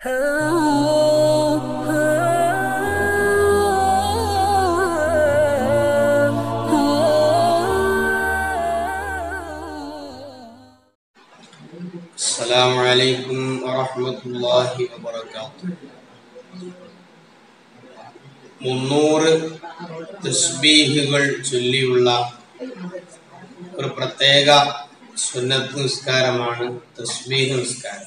السلام عليكم ورحمة الله وبركاته മുന്നൂറ് തസ്ബീഹുകൾ ചൊല്ലിയുള്ള ഒരു പ്രത്യേക സുന്നത്ത് നിസ്കാരമാണ് തസ്ബീഹ് നിസ്കാരം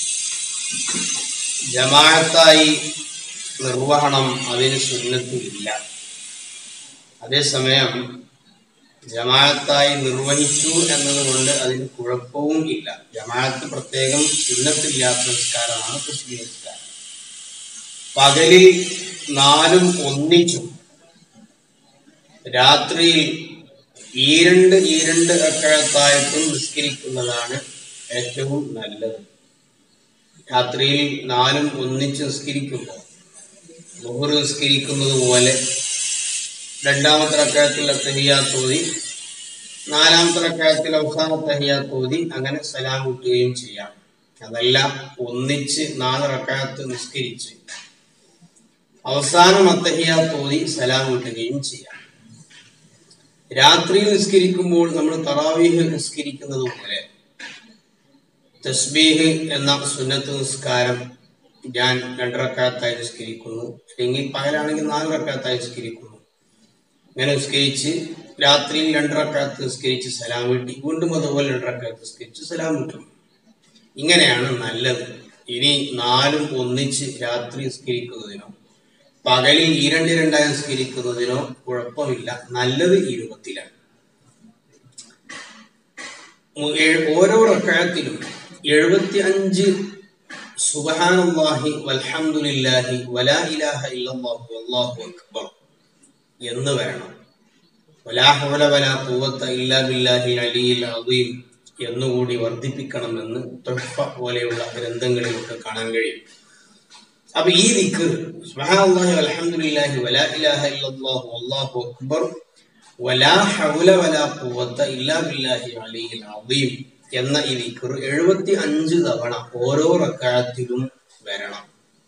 ജമാഅത്തായി നിർവഹണം അതിന് സുന്നത്തില്ല അതേസമയം ജമാഅത്തായി നിർവഹിച്ചു എന്നതുകൊണ്ട് അതിന് കുഴപ്പവും ഇല്ല ജമാഅത്ത് പ്രത്യേകം സുന്നത്തില്ലാത്ത നിസ്കാരമാണ് തസ്ബീഹ് നിസ്കാരം പകലിൽ നാലും ഒന്നിച്ചും രാത്രിയിൽ ഈരണ്ട് ഈരണ്ട് അക്കഴത്തായിട്ടും നിസ്കരിക്കുന്നതാണ് ഏറ്റവും നല്ലത് രാത്രിയിൽ നാലും ഒന്നിച്ച് നിസ്കരിക്കുമ്പോൾ മുഹുർ നിസ്കരിക്കുന്നത് പോലെ രണ്ടാമത്തെ റക്കായത്തിൽ തഹിയാത്തോതി നാലാമത്തെ റക്കായത്തിൽ അവസാന തഹിയാത്തോതി അങ്ങനെ സലാം കൂട്ടുകയും ചെയ്യാം അതെല്ലാം ഒന്നിച്ച് നാല് റക്കായത്ത് നിസ്കരിച്ച് അവസാനം അത്തഹിയാത്തോതി സലാം കൂട്ടുകയും ചെയ്യാം രാത്രിയിൽ നിസ്കരിക്കുമ്പോൾ നമ്മൾ തറാവീഹ് നിസ്കരിക്കുന്നത് പോലെ തസ്ബീഹ് എന്ന സുന്നത്ത് നിസ്കാരം ഞാൻ രണ്ടറക്കാത്തായി നിസ്കരിക്കുന്നു അല്ലെങ്കിൽ പകലാണെങ്കിൽ നാല് റക്കാത്തായി നിസ്കരിക്കുന്നു ഇങ്ങനെ നിസ്കരിച്ച് രാത്രിയിൽ രണ്ടറക്കാത്ത് നിസ്കരിച്ച് സലാം വീട്ടി വീണ്ടും അതുപോലെ രണ്ടറക്കാത്ത് നിസ്കരിച്ച് സലാം വിട്ടും ഇങ്ങനെയാണ് നല്ലത് ഇനി നാലും ഒന്നിച്ച് രാത്രി നിസ്കരിക്കുന്നതിനോ പകലിൽ ഈ രണ്ട് രണ്ടായി നിസ്കരിക്കുന്നതിനോ കുഴപ്പമില്ല നല്ലത് ഈ രൂപത്തിലാണ് മു- ഏ- ഓരോ റക്കായത്തിലും എഴുപത്തി അഞ്ച് സുബഹാനല്ലാഹി വൽഹംദുലില്ലാഹി വലാ ഇലാഹ ഇല്ലല്ലാഹു വല്ലാഹു അക്ബർ എന്ന് വരണം വലാ ഹൗല വലാ ഖുവത്ത ഇല്ലാ ബില്ലാഹിൽ അലിയിൽ അദീം എന്നുകൂടി വർദ്ധിപ്പിക്കണമെന്ന് തൊഹ്ഫ പോലെയുള്ള ഗ്രന്ഥങ്ങളിലൊക്കെ കാണാൻ കഴിയും അപ്പൊ ഈ ദിക്കർ സുബ്ഹാനല്ലാഹി വൽഹംദുലില്ലാഹി വലാ ഇലാഹ ഇല്ലല്ലാഹു വല്ലാഹു അക്ബർ വലാ ഹൗല വലാ ഖുവത്ത ഇല്ലാ ബില്ലാഹി അലിയിൽ അദീം എന്ന ഈ ദിക്കർ എഴുപത്തി അഞ്ച് തവണ ഓരോ റക്കായത്തിലും വരണം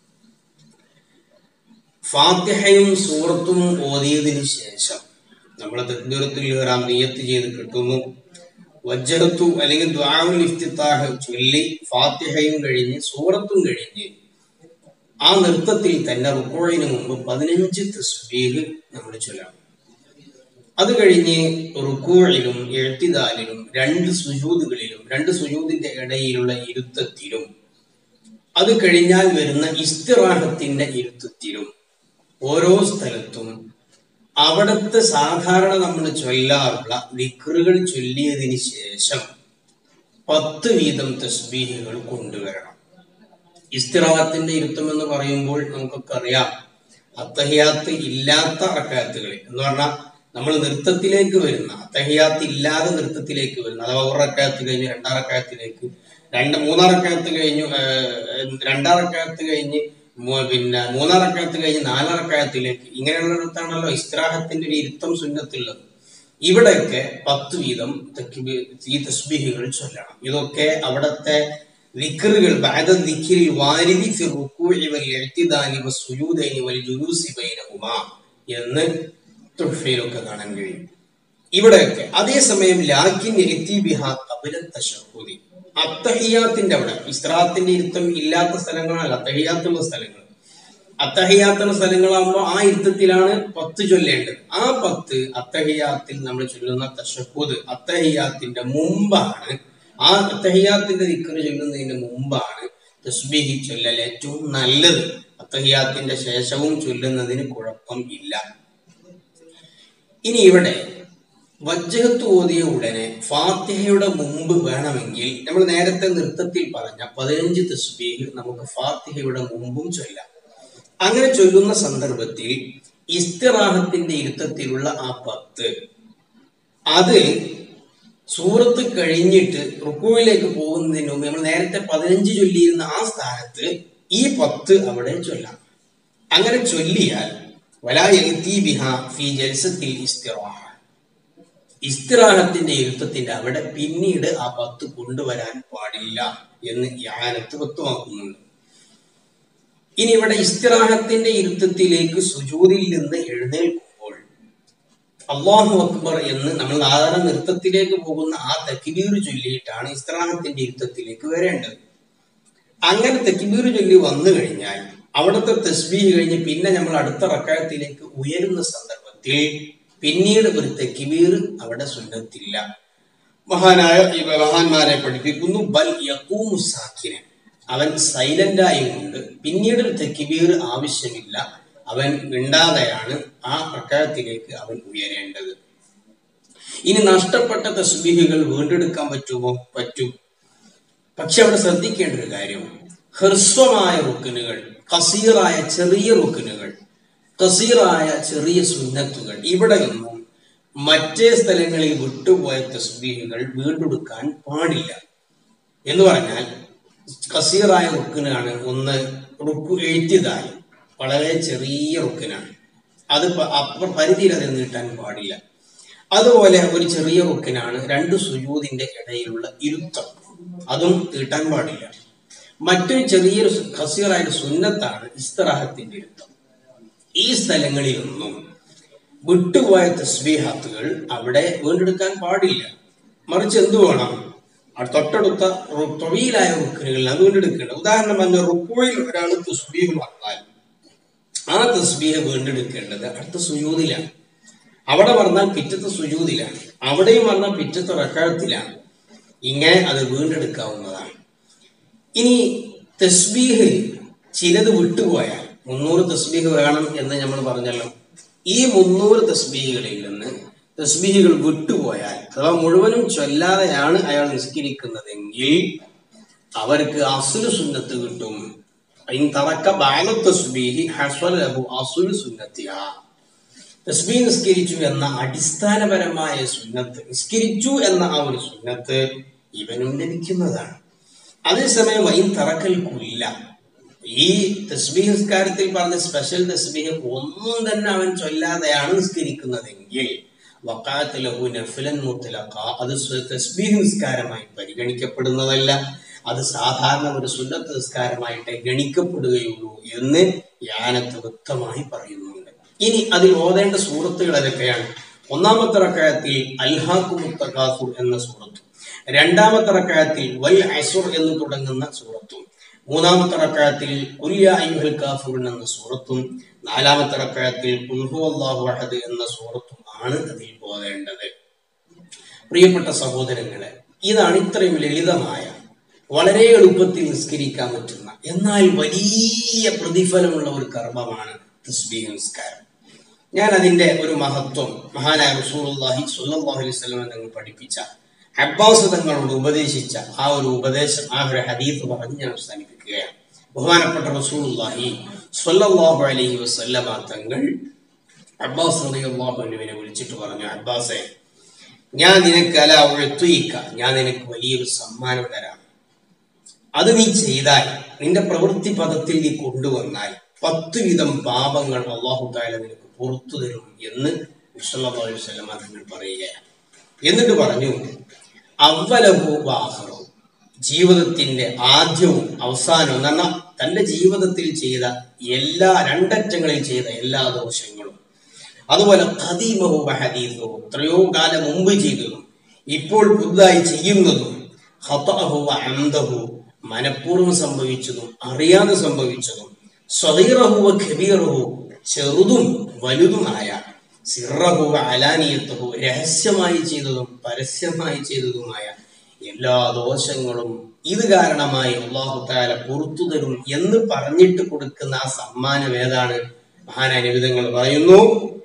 ഫാത്തിഹയും സൂറത്തും ഓതിയതിനു ശേഷം നമ്മൾ തക്ബീറത്തുൽ ഇഹ്റാം നിയ്യത്ത് ചെയ്ത് കിട്ടുന്നു വജ്ജഹത്തു അല്ലെങ്കിൽ ദ്വാഉൽ ഇഫ്തിത്താഹ് ചൊല്ലി ഫാത്തിഹയും കഴിഞ്ഞ് സൂറത്തും കഴിഞ്ഞ് ആ നൃത്തത്തിൽ തന്നെ റുക്കോഴിന് മുമ്പ് പതിനഞ്ച് തസ്ബീഹ് നമ്മൾ ചൊല്ലണം അത് കഴിഞ്ഞ് റുക്കൂഴിലും എഴുത്തിദാലിലും രണ്ട് സുജൂദുകളിലും രണ്ട് സുജൂദിന്റെ ഇടയിലുള്ള ഇരുത്തത്തിലും അത് കഴിഞ്ഞാൽ വരുന്ന ഇസ്തിറാഹത്തിന്റെ ഇരുത്തത്തിലും ഓരോ സ്ഥലത്തും അവിടുത്തെ സാധാരണ നമ്മൾ ചൊല്ലാറുള്ള വിക്റുകൾ ചൊല്ലിയതിന് ശേഷം പത്ത് വീതം തസ്ബീഹുകൾ കൊണ്ടുവരണം ഇസ്തിറാഹത്തിന്റെ ഇരുത്തം എന്ന് പറയുമ്പോൾ നമുക്കൊക്കെ അറിയാം അത്തഹിയാത്ത് ഇല്ലാത്ത റക്കാത്തുകളിൽ എന്ന് പറഞ്ഞാൽ നമ്മൾ നൃത്തത്തിലേക്ക് വരുന്ന അത്തഹിയാത്ത് ഇല്ലാതെ നൃത്തത്തിലേക്ക് വരുന്ന അഥവാ ഒരു റക്കാത്ത് കഴിഞ്ഞ് രണ്ടാം റക്കാത്തിലേക്ക് രണ്ട് മൂന്നാം റക്കാത്ത് കഴിഞ്ഞു ഏഹ്, രണ്ടാം റക്കാത്ത് കഴിഞ്ഞ് മൂ- പിന്നെ മൂന്നാം റക്കാത്ത് കഴിഞ്ഞ് നാലാം റക്കാത്തിലേക്ക് ഇങ്ങനെയുള്ളിടത്താണല്ലോ ഇസ്തിറാഹത്തിന്റെ ഒരു ഇരുത്തം സുന്നത്തുള്ളത് ഇവിടെയൊക്കെ പത്ത് വീതം തക്ബീ- ഈ തസ്ബീഹുകൾ ചൊല്ലണം ഇതൊക്കെ അവിടത്തെ ദിക്റുകൾ بعد الذكر الوارد في الركوع والاعتدال والسجودين والجلوس بينهما എന്ന് തുഹഫയിലൊക്കെ കാണാൻ കഴിയും ഇവിടെയൊക്കെ അതേസമയം ലാക്കിൻ യഅതി ബിഹാ ഖബല തശഹുദി അത്തഹിയാത്തിന്റെ അവിടെ ഇസ്രാത്തിന്റെ ഇരുത്തം ഇല്ലാത്ത സ്ഥലങ്ങളല്ല അത്തഹിയാത്തുള്ള സ്ഥലങ്ങൾ അത്തഹിയാത്തുള്ള സ്ഥലങ്ങളാകുമ്പോൾ ആ ഇരുത്തത്തിലാണ് പത്ത് ചൊല്ലേണ്ടത് ആ പത്ത് അത്തഹിയാത്തിൽ നമ്മൾ ചൊല്ലുന്ന തഷഹുദ് അത്തഹിയാത്തിന്റെ മുമ്പാണ് ആ അത്തഹിയാത്തിന്റെ ദിക്കറ് ചൊല്ലുന്നതിന് മുമ്പാണ് തസ്ബീഹി ചൊല്ലൽ ഏറ്റവും നല്ലത് അത്തഹിയാത്തിന്റെ ശേഷവും ചൊല്ലുന്നതിന് കുഴപ്പം ഇല്ല ഇനി ഇവിടെ വജ്ജഹത്ത് ഓതിയ ഉടനെ ഫാത്തിഹയുടെ മുമ്പ് വേണമെങ്കിൽ നമ്മൾ നേരത്തെ നൃത്തത്തിൽ പറഞ്ഞ പതിനഞ്ച് തസ്ബീഹ് നമുക്ക് ഫാത്തിഹയുടെ മുമ്പും ചൊല്ലാം അങ്ങനെ ചൊല്ലുന്ന സന്ദർഭത്തിൽ ഇസ്തിറാഹത്തിന്റെ ഇരുത്തത്തിലുള്ള ആ പത്ത് അത് സൂറത്ത് കഴിഞ്ഞിട്ട് റുക്കുവിലേക്ക് പോകുന്നതിന് മുമ്പ് നമ്മൾ നേരത്തെ പതിനഞ്ച് ചൊല്ലിയിരുന്ന ആ സ്ഥാനത്ത് ഈ പത്ത് അവിടെ ചൊല്ലാം അങ്ങനെ ചൊല്ലിയാൽ വലാ യഅതി ബിഹാ ഫി ജൽസത്തിൽ ഇസ്തിറാഹ ഇസ്തിറാഹത്തിന്റെ ഇരുത്തത്തിന്റെ അവിടെ പിന്നീട് ആ പത്ത് കൊണ്ടുവരാൻ പാടില്ല എന്ന് യാനത്ത് വ്യക്തമാക്കുന്നുണ്ട് ഇനി ഇവിടെ ഇസ്തിറാഹത്തിന്റെ ഇരുത്തത്തിലേക്ക് സുജൂതിൽ നിന്ന് എഴുന്നേൽക്കുമ്പോൾ അള്ളാഹു അക്ബർ എന്ന് നമ്മൾ സാധാരണ നൃത്തത്തിലേക്ക് പോകുന്ന ആ തക്കിബീർ ചൊല്ലിയിട്ടാണ് ഇസ്തിറാഹത്തിന്റെ ഇരുത്തത്തിലേക്ക് വരേണ്ടത് അങ്ങനെ തക്കിബീർ ചൊല്ലി വന്നു കഴിഞ്ഞാൽ അവിടുത്തെ തസ്ബീഹ് കഴിഞ്ഞ് പിന്നെ നമ്മൾ അടുത്ത റക്കായത്തിലേക്ക് ഉയരുന്ന സന്ദർഭത്തിൽ പിന്നീട് ഒരു തെക്കിബീർ അവിടെ സുന്നത്തില്ല മഹാനായ ഈ മഹാന്മാരെ പഠിപ്പിക്കുന്നു ബൽ യക്കൂമു സാക്കിനെ അവൻ സൈലന്റ് ആയിക്കൊണ്ട് പിന്നീട് ഒരു തെക്കിബീർ ആവശ്യമില്ല അവൻ മിണ്ടാതെയാണ് ആ പ്രക്കാരത്തിലേക്ക് അവൻ ഉയരേണ്ടത് ഇനി നഷ്ടപ്പെട്ട തസ്ബീഹുകൾ വീണ്ടെടുക്കാൻ പറ്റുമോ പറ്റും പക്ഷെ അവിടെ ശ്രദ്ധിക്കേണ്ട ഒരു കാര്യം ഹ്രസ്വമായ റുക്കിനുകൾ കസീറായ ചെറിയ റുക്കിനുകൾ കസീറായ ചെറിയ സുന്നത്തുകൾ ഇവിടെയൊന്നും മറ്റേ സ്ഥലങ്ങളിൽ വിട്ടുപോയ തസ്ബീഹുകൾ വീണ്ടെടുക്കാൻ പാടില്ല എന്ന് പറഞ്ഞാൽ കസീറായ റുക്കിനാണ് ഒന്ന് റുക്കു എഴുത്തിയതായി വളരെ ചെറിയ റുക്കിനാണ് അത് പ- അപ്പുറ പരിധിയിൽ അത് നീട്ടാൻ പാടില്ല അതുപോലെ ഒരു ചെറിയ റുക്കിനാണ് രണ്ട് സുജൂതിന്റെ ഇടയിലുള്ള ഇരുത്തം അതും തീട്ടാൻ പാടില്ല മറ്റൊരു ചെറിയൊരു സു- ഖസീറായ ഒരു സുന്നത്താണ് ഇസ്തറാഹത്തിന്റെ ഇരുത്തം ഈ സ്ഥലങ്ങളിലൊന്നും വിട്ടുപോയ തസ്ബീഹാത്തുകൾ അവിടെ വീണ്ടെടുക്കാൻ പാടില്ല മറിച്ച് എന്തു വേണം ആ തൊട്ടടുത്ത റു- തൊഴിയിലായ റുക്കിനുകളിൽ അത് വീണ്ടെടുക്കേണ്ടത് ഉദാഹരണം പറഞ്ഞ റുക്കോയിൽ ഒരാൾ തസ്ബീഹ് പറഞ്ഞാൽ ആ തസ്ബീഹ് വീണ്ടെടുക്കേണ്ടത് അടുത്ത സുജൂതിലാണ് അവിടെ പറഞ്ഞാൽ പിറ്റത്തെ സുജൂതിലാണ് അവിടെയും പറഞ്ഞാൽ പിറ്റത്തെ റക്കാഴത്തിലാണ് ഇങ്ങനെ അത് വീണ്ടെടുക്കാവുന്നതാണ് ഇനി തസ്ബീഹ് ചിലത് വിട്ടുപോയാൽ മുന്നൂറ് തസ്ബീഹ് വേണം എന്ന് നമ്മൾ പറഞ്ഞല്ലോ ഈ മുന്നൂറ് തസ്ബീഹുകളിൽ നിന്ന് തസ്ബീഹുകൾ വിട്ടുപോയാൽ അഥവാ മുഴുവനും ചൊല്ലാതെയാണ് അയാൾ നിസ്കരിക്കുന്നതെങ്കിൽ അവർക്ക് അസുല് സുന്നത്ത് കിട്ടും ഇൻ തറക്ക ബാല തസ്ബീഹി ഹസ്വൽ ലഹു അസുല് സുന്നത്തിഹാ തസ്ബീഹ് നിസ്കരിച്ചു എന്ന അടിസ്ഥാനപരമായ സുന്നത്ത് നിസ്കരിച്ചു എന്ന ആ ഒരു സുന്നത്ത് ഇവനും ലഭിക്കുന്നതാണ് അതേസമയം വൈൻ തറക്കൽക്കില്ല ഈ തസ്ബീഹ് നിസ്കാരത്തിൽ പറഞ്ഞ സ്പെഷ്യൽ തസ്ബീഹ് ഒന്നും തന്നെ അവൻ ചൊല്ലാതെയാണ് നിസ്കരിക്കുന്നതെങ്കിൽ വക്കാത്ത് ലഹു നഫിലൻ മുത്തലഖ അത് സ്വ- തസ്ബീഹ് നിസ്കാരമായി പരിഗണിക്കപ്പെടുന്നതല്ല അത് സാധാരണ ഒരു സുന്നത്ത് നിസ്കാരമായിട്ടേ ഗണിക്കപ്പെടുകയുള്ളൂ എന്ന് യാനത്ത് വ്യക്തമായി പറയുന്നുണ്ട് ഇനി അതിൽ ഓതേണ്ട സൂറത്തുകൾ ഏതൊക്കെയാണ് ഒന്നാമത്തെ റക്കായത്തിൽ അൽഹാഖു മുത്തഖാസുർ എന്ന സൂറത്തും രണ്ടാമത്തെ റക്കായത്തിൽ വൽ അസുർ എന്ന് തുടങ്ങുന്ന സൂറത്തും മൂന്നാമത്തെ റക്കായത്തിൽ കുല്യ അയ്യുഹൽ കാഫുർ എന്ന സൂറത്തും നാലാമത്തെ റക്കായത്തിൽ കുൽഹു അല്ലാഹു അഹദ് എന്ന സൂറത്തും ആണ് അതിൽ പോകേണ്ടത് പ്രിയപ്പെട്ട സഹോദരങ്ങളെ ഇതാണ് ഇത്രയും ലളിതമായ വളരെ എളുപ്പത്തിൽ നിസ്കരിക്കാൻ പറ്റുന്ന എന്നാൽ വലിയ പ്രതിഫലമുള്ള ഒരു കർമ്മമാണ് തസ്ബീഹ് നിസ്കാരം ഞാൻ അതിന്റെ ഒരു മഹത്വം മഹാനായ റസൂലുള്ളാഹി സ്വല്ലല്ലാഹു അലൈഹി വസല്ലം തങ്ങൾ പഠിപ്പിച്ച അബ്ബാസ് തങ്ങളോട് ഉപദേശിച്ച ആ ഒരു ഉപദേശം ആ ഒരു ഹദീസ് പറഞ്ഞ് ഞാൻ അവസാനിപ്പിക്കുകയാണ് ബഹുമാനപ്പെട്ട റസൂലുള്ളാഹി സ്വല്ലല്ലാഹു അലൈഹി വസല്ലമ തങ്ങൾ അബ്ബാസ് റളിയല്ലാഹു അൻഹുവിനെ വിളിച്ചിട്ട് പറഞ്ഞു അബ്ബാസേ ഞാൻ നിനക്ക് അല ഉഴത്തുയിക്ക ഞാൻ നിനക്ക് വലിയൊരു സമ്മാനം തരാം അത് നീ ചെയ്താൽ നിന്റെ പ്രവൃത്തി പദത്തിൽ നീ കൊണ്ടുവന്നാൽ പത്ത് വിധം പാപങ്ങൾ അള്ളാഹു താല നിനക്ക് പുറത്തു തരും എന്ന് സല്ലല്ലാഹു അലൈഹി വസല്ലമ തങ്ങൾ പറയുകയാണ് എന്നിട്ട് പറഞ്ഞു അവലഹു വാഹറു ജീവിതത്തിന്റെ ആദ്യവും അവസാനവും എന്ന് പറഞ്ഞാൽ തന്റെ ജീവിതത്തിൽ ചെയ്ത എല്ലാ രണ്ടറ്റങ്ങളിൽ ചെയ്ത എല്ലാ ദോഷങ്ങളും അതുപോലെ ഖദീമഹു വഹദീസഹു എത്രയോ കാലം മുമ്പ് ചെയ്തതും ഇപ്പോൾ പുതുതായി ചെയ്യുന്നതും ഖതഅഹു വഅംദഹു മനഃപൂർവ്വം സംഭവിച്ചതും അറിയാതെ സംഭവിച്ചതും സ്വഗീറഹു വഖബീറഹു ചെറുതും വലുതുമായ സിറഹു അലാനിയത്തഹു രഹസ്യമായി ചെയ്തതും പരസ്യമായി ചെയ്തതുമായ എല്ലാ ദോഷങ്ങളും ഇത് കാരണമായി അള്ളാഹു താല പുറത്തു തരും എന്ന് പറഞ്ഞിട്ട് കൊടുക്കുന്ന ആ സമ്മാനം ഏതാണ് മഹാനവിധങ്ങൾ പറയുന്നു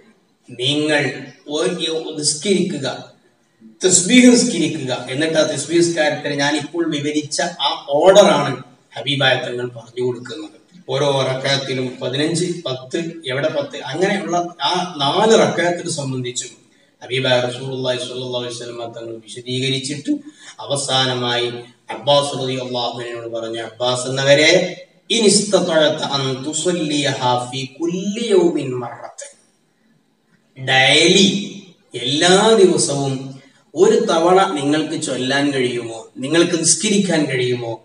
നിങ്ങൾ ഒരു നിസ്കരിക്കുക തസ്ബീഹ് നിസ്കരിക്കുക എന്നിട്ട് ആ തസ്ബീഹ് നിസ്കാരത്തിന് ഞാൻ ഇപ്പോൾ വിവരിച്ച ആ ഓർഡറാണ് ഹബീബായ തങ്ങൾ പറഞ്ഞു കൊടുക്കുന്നത് ഓരോ റക്കായത്തിലും പതിനഞ്ച് പത്ത് എവിടെ പത്ത് അങ്ങനെയുള്ള ആ നാല് റക്കായത്തിനെ സംബന്ധിച്ചും ഹബീബായ റസൂലുള്ളാഹി സ്വല്ലല്ലാഹു അലൈഹി വസല്ലം തങ്ങൾ വിശദീകരിച്ചിട്ട് അവസാനമായി അബ്ബാസ് റളിയല്ലാഹു അൻഹുവിനോട് പറഞ്ഞു അബ്ബാസ് എന്നവരെ ഇൻ ഇസ്തതഅത അൻ തുസല്ലിയഹാ ഫീ കുല്ലി യൗമിൻ മറത്തൻ ഡെയിലി എല്ലാ ദിവസവും ഒരു തവണ നിങ്ങൾക്ക് ചൊല്ലാൻ കഴിയുമോ നിങ്ങൾക്ക് നിസ്കരിക്കാൻ കഴിയുമോ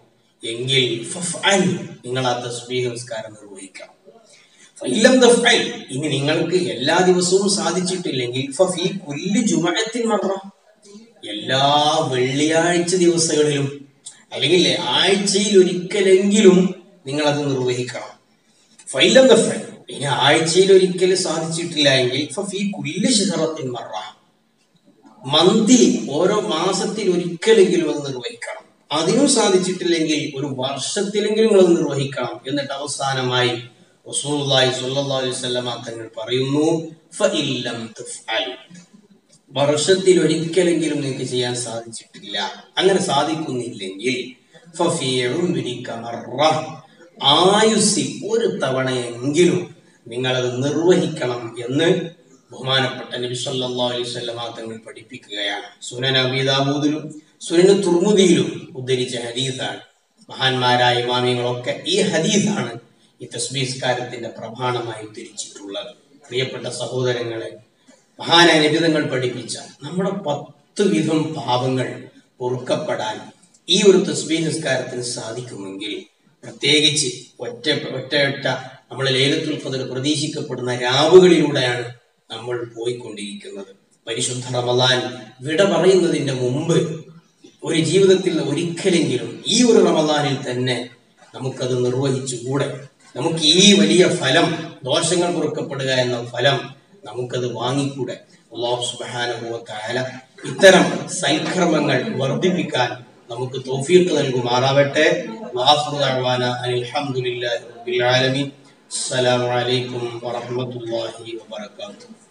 എങ്കിൽ ഫഫ്അൽ നിങ്ങൾ ആ തസ്ബീഹ് നിസ്കാരം നിർവഹിക്കണം ഫഇല്ലം തഫ്അൽ ഇനി നിങ്ങൾക്ക് എല്ലാ ദിവസവും സാധിച്ചിട്ടില്ലെങ്കിൽ ഫഫി കുല്ലി ജുമഅത്തിൻ മറ എല്ലാ വെള്ളിയാഴ്ച ദിവസങ്ങളിലും അല്ലെങ്കിൽ ആഴ്ചയിൽ ഒരിക്കലെങ്കിലും നിങ്ങൾ അത് നിർവഹിക്കണം ഫൈലം തഫ്അൽ ഇനി ആഴ്ചയിൽ ഒരിക്കൽ സാധിച്ചിട്ടില്ല എങ്കിൽ ഫഫി കുല്ലി ഷഹറത്തിൻ മറ മന്ത്ലി ഓരോ മാസത്തിൽ ഒരിക്കലെങ്കിലും അത് നിർവഹിക്കണം അതിനും സാധിച്ചിട്ടില്ലെങ്കിൽ ഒരു വർഷത്തിലെങ്കിലും അത് നിർവഹിക്കണം എന്നിട്ട് അവസാനമായി റസൂലുള്ളാഹി സ്വല്ലല്ലാഹു അലൈഹി വസല്ലമ തങ്ങൾ പറയുന്നു ഫഇല്ലം തഫ്അൽ വർഷത്തിൽ ഒരിക്കലെങ്കിലും നിങ്ങൾക്ക് ചെയ്യാൻ സാധിച്ചിട്ടില്ല അങ്ങനെ സാധിക്കുന്നില്ലെങ്കിൽ ഫഫീ ഉംരിക മറ ആയുസ്സിൽ ഒരു തവണയെങ്കിലും നിങ്ങളത് നിർവഹിക്കണം എന്ന് ബഹുമാനപ്പെട്ട നബി സല്ലല്ലാഹു അലൈഹി വസല്ലമ തങ്ങൾ പഠിപ്പിക്കുകയാണ് സുനൻ അബീദാബൂദിലും സുനൻ തുർമുദിയിലും ഉദ്ധരിച്ച ഹദീസാണ് മഹാന്മാരായ ഇമാമികളൊക്കെ ഈ ഹദീസാണ് ഈ തസ്ബീസ്കാരത്തിന്റെ പ്രമാണമായി ഉദ്ധരിച്ചിട്ടുള്ളത് പ്രിയപ്പെട്ട സഹോദരങ്ങളെ മഹാനായ നബിതങ്ങൾ പഠിപ്പിച്ച നമ്മുടെ പത്ത് വിധം പാപങ്ങൾ പൊറുക്കപ്പെടാൻ ഈ ഒരു തസ്ബീ നിസ്കാരത്തിന് സാധിക്കുമെങ്കിൽ പ്രത്യേകിച്ച് ഒറ്റ ഒറ്റയൊറ്റ നമ്മൾ ലേലത്തുൽ ഖദർ പ്രതീക്ഷിക്കപ്പെടുന്ന രാവുകളിലൂടെയാണ് നമ്മൾ പോയിക്കൊണ്ടിരിക്കുന്നത് പരിശുദ്ധ റമദാൻ വിട പറയുന്നതിന്റെ മുമ്പ് ഒരു ജീവിതത്തിൽ ഒരിക്കലെങ്കിലും ഈ ഒരു റമദാനിൽ തന്നെ നമുക്കത് നിർവഹിച്ചുകൂടെ നമുക്ക് ഈ വലിയ ഫലം ദോഷങ്ങൾ പൊറുക്കപ്പെടുക എന്ന ഫലം നമുക്കത് വാങ്ങിക്കൂടെ അള്ളാഹു സുബ്ഹാനഹു വ തആല ഇത്തരം സൽക്കർമ്മങ്ങൾ വർദ്ധിപ്പിക്കാൻ നമുക്ക് തൗഫീഖ് നൽകുമാറാവട്ടെ വാഖിറു ദഅവാന അനിൽ ഹംദുലില്ലാഹി റബ്ബിൽ ആലമീൻ അസ്സലാമു അലൈക്കും വറഹ്മത്തുള്ളാഹി വബറകാതുഹു